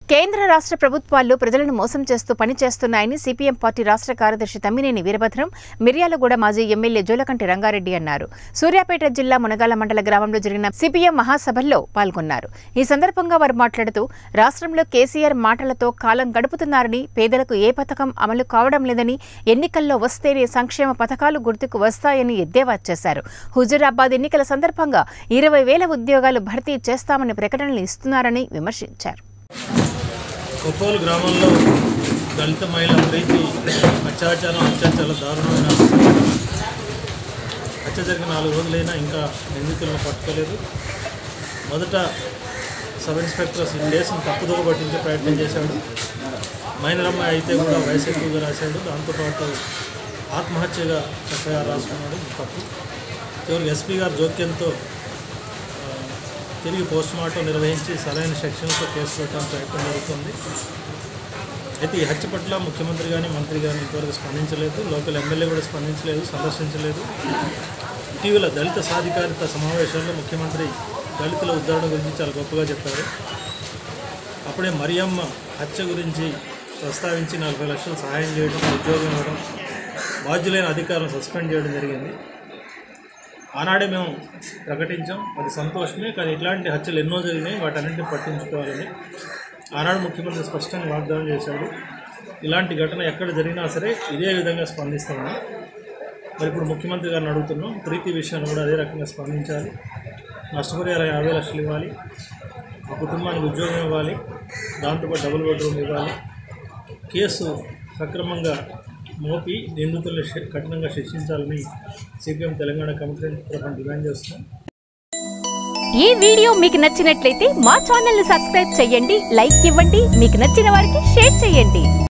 కేంద్ర రాష్ట్ర ప్రభుత్వాలు ప్రజలను మోసం చేస్తూ పనిచేస్తున్నాయని సిపిఎం పార్టీ రాష్ట్ర కార్యదర్శి తమ్మినేని వీరభద్రం మిర్యాలగూడ మాజీ ఎమ్మెల్యే జోలకంటి రంగారెడ్డి అన్నారు సూర్యాపేట జిల్లా మునగాల మండల గ్రామంలో జరిగిన సిపిఎం మహాసభల్లో పాల్గొన్నారు ఈ సందర్భంగా వారు మాట్లాడుతూ రాష్ట్రంలో కేసీఆర్ మాటలతో కాలం గడుపుతున్నారని పేదలకు ఏ పథకం అమలు కావడం లేదని ఎన్నికల్లో వస్తేనే సంక్షేమ పథకాలు గుర్తుకు వస్తాయని ఎద్దేవా చేశారు హుజూరాబాద్ ఎన్నికల సందర్భంగా ఇరవై వేల ఉద్యోగాలు భర్తీ చేస్తామని ప్రకటనలు ఇస్తున్నారని విమర్శించారు కొప్పోలు గ్రామంలో దళిత మహిళ ప్రీతి అత్యాచారం హత్య చాలా దారుణమైన హత్య జరిగిన నాలుగు రోజులైనా ఇంకా నిందితులను పట్టుకోలేదు మొదట సబ్ ఇన్స్పెక్టర్ ఈ కేసును తప్పుదోవ పట్టించే ప్రయత్నం చేశాడు మైనరమ్మ అయితే కూడా వయసు ఎక్కువగా రాశాడు దాంతోపాటు ఆత్మహత్యగా ఎఫ్ఐఆర్ రాసుకున్నాడు ఇది తప్పు చివరికి ఎస్పీ గారు జోక్యంతో ఆ, తిరిగి పోస్ట్ మార్టం నిర్వహించి సరైన సెక్షన్స్తో కేసు పెట్టడానికి ప్రయత్నం జరుగుతుంది అయితే ఈ హత్య పట్ల ముఖ్యమంత్రి కానీ మంత్రి కానీ ఇంతవరకు స్పందించలేదు లోకల్ ఎమ్మెల్యే కూడా స్పందించలేదు సందర్శించలేదు ఇటీవల దళిత సాధికారిత సమావేశంలో ముఖ్యమంత్రి దళితుల ఉద్ధరణ గురించి చాలా గొప్పగా చెప్పారు అప్పుడే మరియమ్మ హత్య గురించి ప్రస్తావించి నలభై లక్షలు సహాయం చేయడం ఉద్యోగం ఇవ్వడం బాధ్యులైన అధికారులను సస్పెండ్ చేయడం జరిగింది ఆనాడే మేము ప్రకటించాం అది సంతోషమే కానీ ఇట్లాంటి హత్యలు ఎన్నో జరిగినాయి వాటన్నింటిని పట్టించుకోవాలని ఆనాడు ముఖ్యమంత్రి స్పష్టంగా వాగ్దానం చేశాడు ఇలాంటి ఘటన ఎక్కడ జరిగినా సరే ఇదే విధంగా స్పందిస్తామని మరి ఇప్పుడు ముఖ్యమంత్రి గారిని అడుగుతున్నాం ప్రీతి విషయాన్ని కూడా అదే రకంగా స్పందించాలి నష్టపరిహారం యాభై లక్షలు ఇవ్వాలి ఆ కుటుంబానికి ఉద్యోగం ఇవ్వాలి దాంతోపాటు డబుల్ బెడ్రూమ్ ఇవ్వాలి కేసు సక్రమంగా మోపి నిందితులను శి- కఠినంగా శిక్షించాలని సిపిఎం తెలంగాణ కమిటీ తరఫున డిమాండ్ చేస్తున్నాం ఈ వీడియో మీకు నచ్చినట్లయితే మా ఛానల్ ని సబ్స్క్రైబ్ చేయండి లైక్ ఇవ్వండి మీకు నచ్చిన వారికి షేర్ చేయండి